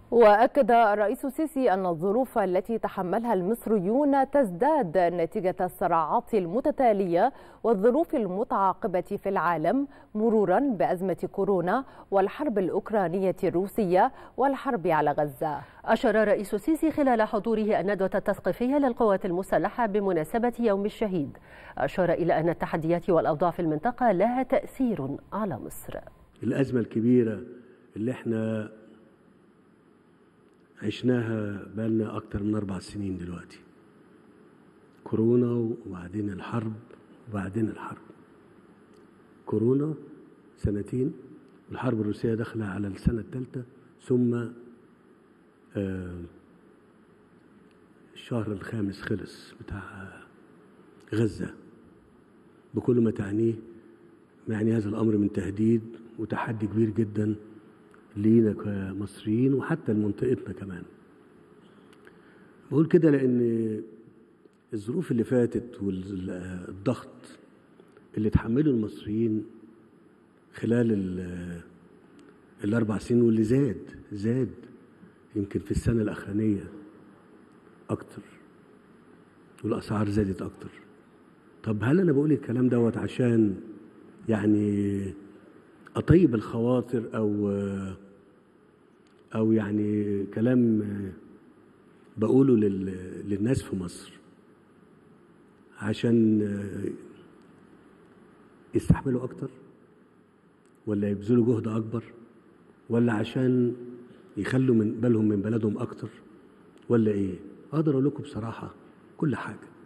وأكد الرئيس السيسي أن الظروف التي تحملها المصريون تزداد نتيجة الصراعات المتتالية والظروف المتعاقبة في العالم مرورا بأزمة كورونا والحرب الأوكرانية الروسية والحرب على غزة أشار الرئيس السيسي خلال حضوره الندوة التثقيفية للقوات المسلحة بمناسبة يوم الشهيد أشار إلى أن التحديات والأوضاع في المنطقة لها تأثير على مصر الأزمة الكبيرة اللي احنا عشناها بقالنا أكتر من أربع سنين دلوقتي كورونا وبعدين الحرب وبعدين الحرب كورونا سنتين والحرب الروسية داخلة على السنة الثالثة ثم آه الشهر الخامس خلص بتاع غزة بكل ما تعنيه ما يعني هذا الأمر من تهديد وتحدي كبير جدا لينا كمصريين وحتى لمنطقتنا كمان بقول كده لأن الظروف اللي فاتت والضغط اللي تحمله المصريين خلال الأربع سنين واللي زاد زاد يمكن في السنة الأخرانية أكتر والأسعار زادت أكتر طب هل أنا بقول الكلام دوت عشان يعني أطيب الخواطر أو أو يعني كلام بقوله للناس في مصر عشان يستحملوا أكتر ولا يبذلوا جهد أكبر ولا عشان يخلوا من بالهم من بلدهم أكتر ولا إيه؟ أقدر أقول لكم بصراحة كل حاجة